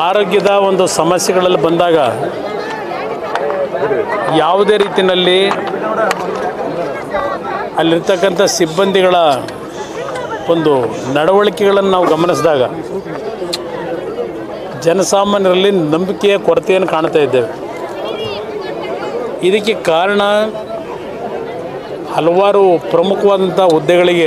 ಆರೋಗ್ಯದ ಒಂದು ಸಮಸ್ಯೆಗಳಲ್ಲಿ ಬಂದಾಗ ಯಾವುದೇ ರೀತಿಯಲ್ಲಿ ಅಲ್ಲಿರ್ತಕ್ಕಂಥ ಸಿಬ್ಬಂದಿಗಳ ಒಂದು ನಡವಳಿಕೆಗಳನ್ನು ನಾವು ಗಮನಿಸಿದಾಗ ಜನಸಾಮಾನ್ಯರಲ್ಲಿ ನಂಬಿಕೆಯ ಕೊರತೆಯನ್ನು ಕಾಣ್ತಾ ಇದ್ದೇವೆ ಇದಕ್ಕೆ ಕಾರಣ ಹಲವಾರು ಪ್ರಮುಖವಾದಂಥ ಹುದ್ದೆಗಳಿಗೆ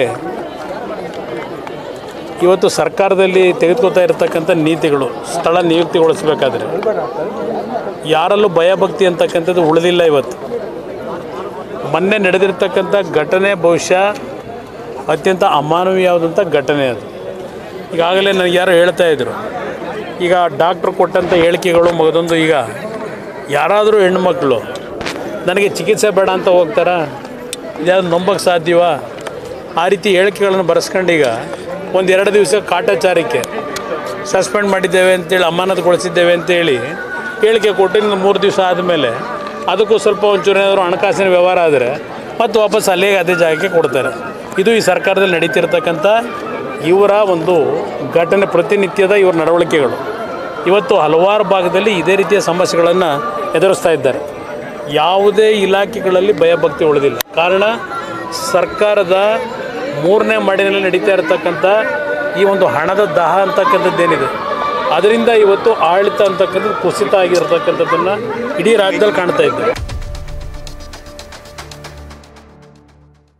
ಇವತ್ತು ಸರ್ಕಾರದಲ್ಲಿ ತೆಗೆದುಕೊತಾ ಇರತಕ್ಕಂಥ ನೀತಿಗಳು ಸ್ಥಳ ನಿಯುಕ್ತಿಗೊಳಿಸಬೇಕಾದ್ರೆ ಯಾರಲ್ಲೂ ಭಯಭಕ್ತಿ ಅಂತಕ್ಕಂಥದ್ದು ಉಳಿದಿಲ್ಲ ಇವತ್ತು ಮೊನ್ನೆ ನಡೆದಿರ್ತಕ್ಕಂಥ ಘಟನೆ ಬಹುಶಃ ಅತ್ಯಂತ ಅಮಾನವೀಯವಾದಂಥ ಘಟನೆ ಅದು ಈಗಾಗಲೇ ನನಗೆ ಯಾರೋ ಹೇಳ್ತಾ ಇದ್ರು ಈಗ ಡಾಕ್ಟ್ರು ಕೊಟ್ಟಂಥ ಹೇಳಿಕೆಗಳು ಮಗದೊಂದು ಈಗ ಯಾರಾದರೂ ಹೆಣ್ಮಕ್ಳು ನನಗೆ ಚಿಕಿತ್ಸೆ ಬೇಡ ಅಂತ ಹೋಗ್ತಾರಾ ಇದ್ಯಾವುದು ನಂಬಕ್ಕೆ ಸಾಧ್ಯವಾ ಆ ರೀತಿ ಹೇಳಿಕೆಗಳನ್ನು ಬರೆಸ್ಕೊಂಡು ಈಗ ಒಂದು ಎರಡು ದಿವಸ ಕಾಟಾಚಾರಕ್ಕೆ ಸಸ್ಪೆಂಡ್ ಮಾಡಿದ್ದೇವೆ ಅಂತೇಳಿ ಅಮಾನತುಗೊಳಿಸಿದ್ದೇವೆ ಅಂತೇಳಿ ಹೇಳಿಕೆ ಕೊಟ್ಟು ಇನ್ನು ಮೂರು ದಿವಸ ಆದಮೇಲೆ ಅದಕ್ಕೂ ಸ್ವಲ್ಪ ಒಂಚೂರು ಏನಾದರೂ ಹಣಕಾಸಿನ ವ್ಯವಹಾರ ಆದರೆ ಮತ್ತೆ ವಾಪಸ್ ಅಲ್ಲೇ ಅದೇ ಜಾಗಕ್ಕೆ ಕೊಡ್ತಾರೆ ಇದು ಈ ಸರ್ಕಾರದಲ್ಲಿ ನಡೀತಿರ್ತಕ್ಕಂಥ ಇವರ ಒಂದು ಘಟನೆ ಪ್ರತಿನಿತ್ಯದ ಇವರ ನಡವಳಿಕೆಗಳು ಇವತ್ತು ಹಲವಾರು ಭಾಗದಲ್ಲಿ ಇದೇ ರೀತಿಯ ಸಮಸ್ಯೆಗಳನ್ನು ಎದುರಿಸ್ತಾ ಇದ್ದಾರೆ ಯಾವುದೇ ಇಲಾಖೆಗಳಲ್ಲಿ ಭಯಭಕ್ತಿ ಉಳಿದಿಲ್ಲ ಕಾರಣ ಸರ್ಕಾರದ ಮೂರನೇ ಮಾಡಿನಲ್ಲಿ ನಡೀತಾ ಇರತಕ್ಕಂಥ ಈ ಒಂದು ಹಣದ ದಾಹ ಅಂತಕ್ಕಂಥದ್ದೇನಿದೆ ಅದರಿಂದ ಇವತ್ತು ಆಡಳಿತ ಅಂತಕ್ಕಂಥದ್ದು ಕುಸಿತ ಆಗಿರ್ತಕ್ಕಂಥದ್ದನ್ನು ಇಡೀ ರಾಜ್ಯದಲ್ಲಿ ಕಾಣ್ತಾ ಇದ್ದೇವೆ